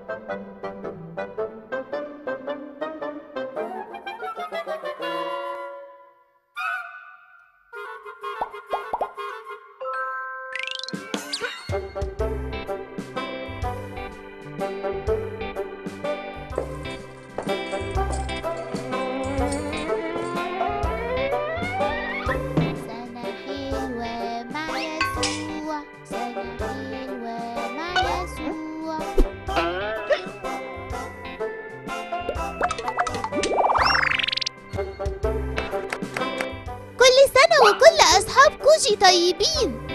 سنة حلوة مع يسوع سنة حلوة مع يسوع كل سنة وكل أصحاب كوجي طيبين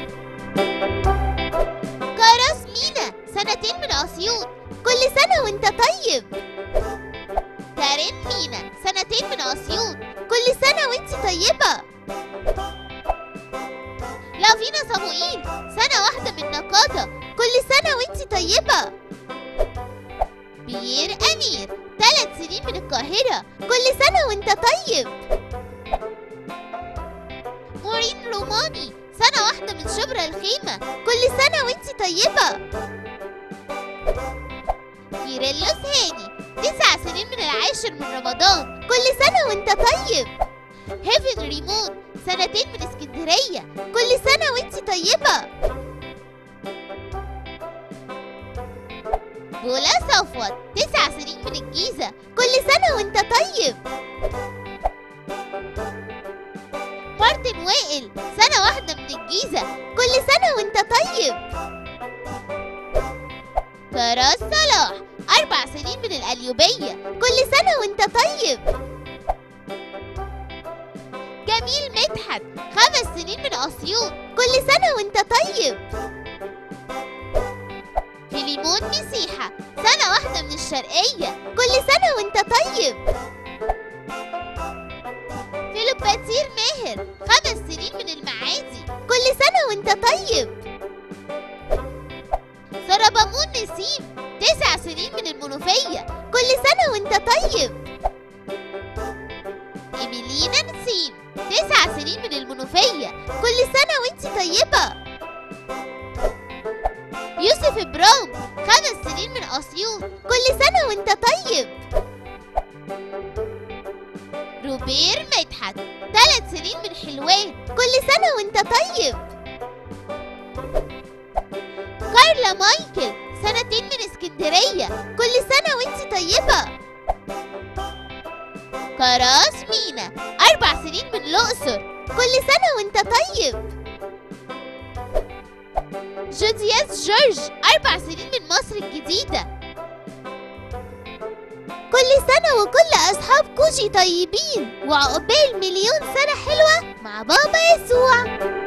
كراس مينا سنتين من أسيوط كل سنة وانت طيب كارين مينا سنتين من أسيوط كل سنة وانت طيبة لافينا صموئيل سنة واحدة من نقاطة كل سنة وانت طيبة بيير أمير ثلاث سنين من القاهرة كل سنة وانت طيب مورين روماني سنة واحدة من شبرا الخيمة كل سنة وانت طيبة كيرلس هاني تسع سنين من العاشر من رمضان كل سنة وانت طيب هيفن ريمون سنتين من اسكندرية كل سنة وانت طيبة بولا صفوت تسع سنين من الجيزة كل سنة وانت طيب مارتن وائل سنة واحدة من الجيزة كل سنة وانت طيب فراس صلاح أربع سنين من القليوبية كل سنة وانت طيب جميل مدحت خمس سنين من أسيوط كل سنة وانت طيب فيليمون مسيحة سنة واحدة من الشرقية كل سنة وانت طيب فيلوباتير ماهر خمس سنين من المعادي كل سنة وانت طيب سربامون نسيم تسع سنين من المنوفية كل سنة وانت طيب إيميلينا نسيم تسع سنين من المنوفية كل سنة وانت طيبة يوسف إبرام خمس سنين من أسيوط كل سنة وانت طيب روبير مدحت ثلاث سنين من حلوان كل سنة وانت طيب كارلا مايكل سنتين من اسكندرية كل سنة وانت طيبة كراس مينا أربع سنين من الأقصر كل سنة وانت طيب جودياس جورج أربع سنين من مصر الجديدة كل سنة وكل أصحاب كوجي طيبين وعقبال مليون سنة حلوة مع بابا يسوع